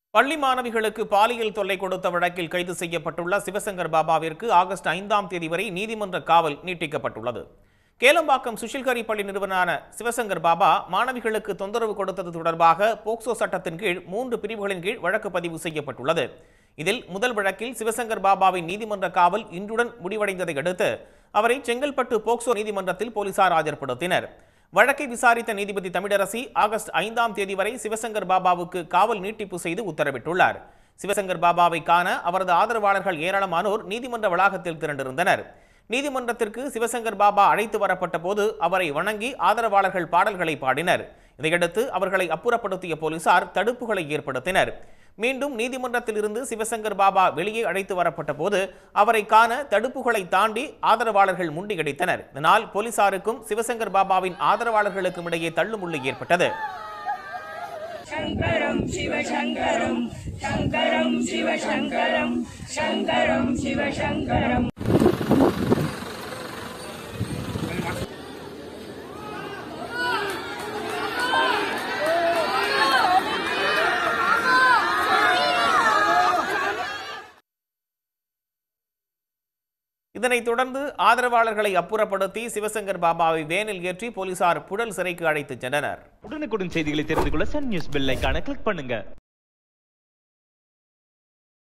பள்ளி மாணவிகளுக்கு பாலியல் தொல்லை கொடுத்த வழக்கில் கைது செய்யப்பட்டுள்ள சிவசங்கர் பாபாவிற்கு ஆகஸ்ட் ஐந்தாம் தேதி வரை நீதிமன்ற காவல் நீட்டிக்கப்பட்டுள்ளது கேளம்பாக்கம் சுஷில்கரி பள்ளி நிறுவனரான சிவசங்கர் பாபா மாணவிகளுக்கு தொந்தரவு கொடுத்தது தொடர்பாக போக்சோ சட்டத்தின் கீழ் மூன்று பிரிவுகளின் கீழ் வழக்கு பதிவு செய்யப்பட்டுள்ளது இதில் முதல் வழக்கில் சிவசங்கர் பாபாவின் நீதிமன்ற காவல் இன்றுடன் முடிவடைந்ததை அடுத்து அவரை செங்கல்பட்டு போக்சோ நீதிமன்றத்தில் போலீசார் ஆஜர்படுத்தினர் வழக்கை விசாரித்த நீதிபதி தமிழரசி ஆகஸ்ட் ஐந்தாம் தேதி வரை சிவசங்கர் பாபாவுக்கு காவல் நீட்டிப்பு செய்து உத்தரவிட்டுள்ளார் சிவசங்கர் பாபாவை காண அவரது ஆதரவாளர்கள் ஏராளமானோர் நீதிமன்ற வளாகத்தில் திரண்டிருந்தனர் நீதிமன்றத்திற்கு சிவசங்கர் பாபா அழைத்து வரப்பட்ட போது அவரை வணங்கி ஆதரவாளர்கள் பாடல்களை பாடினர் இதையடுத்து அவர்களை அப்புறப்படுத்திய போலீசார் தடுப்புகளை ஏற்படுத்தினர் மீண்டும் நீதிமன்றத்தில் இருந்து சிவசங்கர் பாபா வெளியே அழைத்து வரப்பட்ட போது அவரை காண தடுப்புகளை தாண்டி ஆதரவாளர்கள் முண்டியடித்தனர் இதனால் போலீசாருக்கும் சிவசங்கர் பாபாவின் ஆதரவாளர்களுக்கும் இடையே தள்ளுமுள்ளு ஏற்பட்டது शङ्करं शिवशङ्करं शङ्करं शिवशङ्करं शङ्करं शिवशङ्करम् இதனைத் தொடர்ந்து ஆதரவாளர்களை அப்புறப்படுத்தி சிவசங்கர் பாபாவை வேனில் ஏற்றி போலீசார் புழல் சிறைக்கு அழைத்துச் சென்றனர் உடனுக்குடன் செய்திகளை தெரிந்து கொள்ள சன் நியூஸ் பெல் ஐகானை கிளிக் பண்ணுங்க